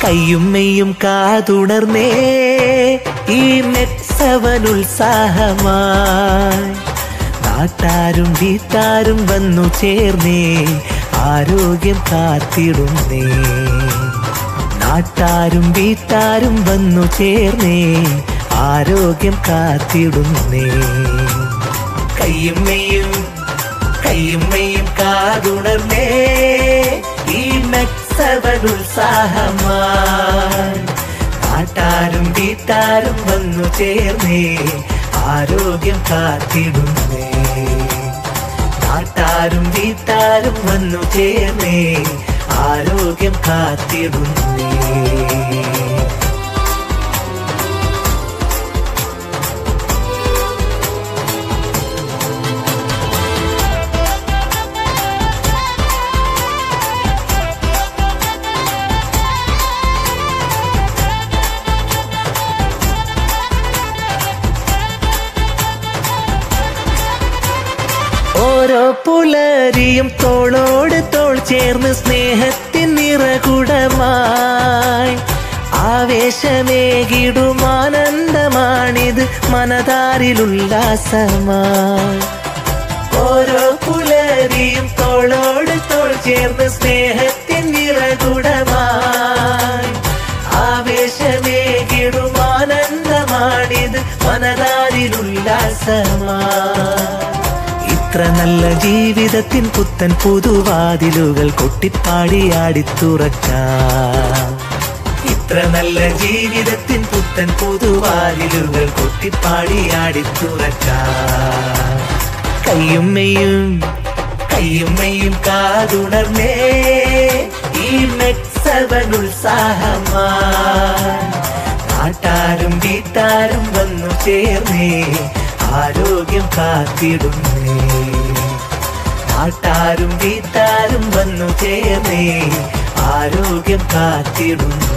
കയ്യും മെയ്യും കാതുണർന്നേ ഈ മെക്സവൻ ഉത്സാഹമായി നാട്ടാരും വീട്ടാരും വന്നു ചേർന്നേ ആരോഗ്യം കാത്തിടുന്നേ നാട്ടാരും വീട്ടാരും വന്നു ചേർന്നേ ആരോഗ്യം കാത്തിടുന്നേ കയ്യും മെയ്യും കയ്യും മെയ്യും കാതുണർന്നേ ഈ മെക്സവൻ ഉത്സാഹമായി നാട്ടാരും വീട്ടാരും വന്നു ചേർന്നേ ആരോഗ്യം കാത്തിടുന്നേ നാട്ടാരും വീട്ടാരും വന്നു ചേർന്നേ ആരോഗ്യം കാത്തിടുന്നേ ഓരോ പുലരിയും തോളോട് തോൾ ചേർന്ന് സ്നേഹത്തിൻ നിറകുടമായി ആവേശമേകിടും ആനന്ദമാണിത് മനതാരിലുല്ലാസമായി ഓരോ പുലരിയും തോളോട് തോൾ ചേർന്ന് സ്നേഹത്തിൻ നിറകുടമായി ആവേശമേകിടും ആനന്ദമാണിത് മനതാരിലുല്ലാസമായി ഇത്ര നല്ല ജീവിതത്തിൻ പുത്തൻ പുതുവാതിലുകൾ കൊട്ടിപ്പാടിയാടിത്തുറക്കാം ഇത്ര നല്ല ജീവിതത്തിൻ പുത്തൻ പുതുവാതിലുകൾ കൊട്ടിപ്പാടിയാടിത്തുറക്കാം കയ്യും മെയ്യും കയ്യും മെയ്യും കാതുണർന്നേ ഈ മെക്സവൻ ഉത്സാഹമായി നാട്ടാരും വീട്ടാരും വന്നു ചേർന്നേ ആരോഗ്യം കാത്തിടുന്നേ നാട്ടാരും വീട്ടാരും വന്നു ചേർന്നേ ആരോഗ്യം കാത്തിടുന്നേ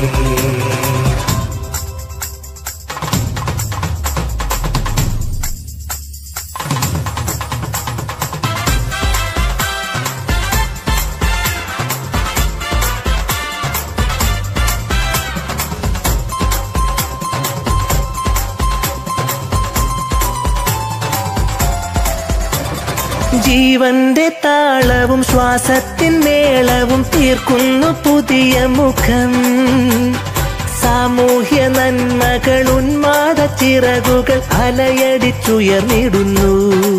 ജീവന്റെ താളവും ശ്വാസത്തിൻ മേളവും തീർക്കുന്നു പുതിയ മുഖം സാമൂഹ്യ നന്മകൾ ഉന്മാദ ചിറകുകൾ അലയടിച്ചുയർന്നിടുന്നു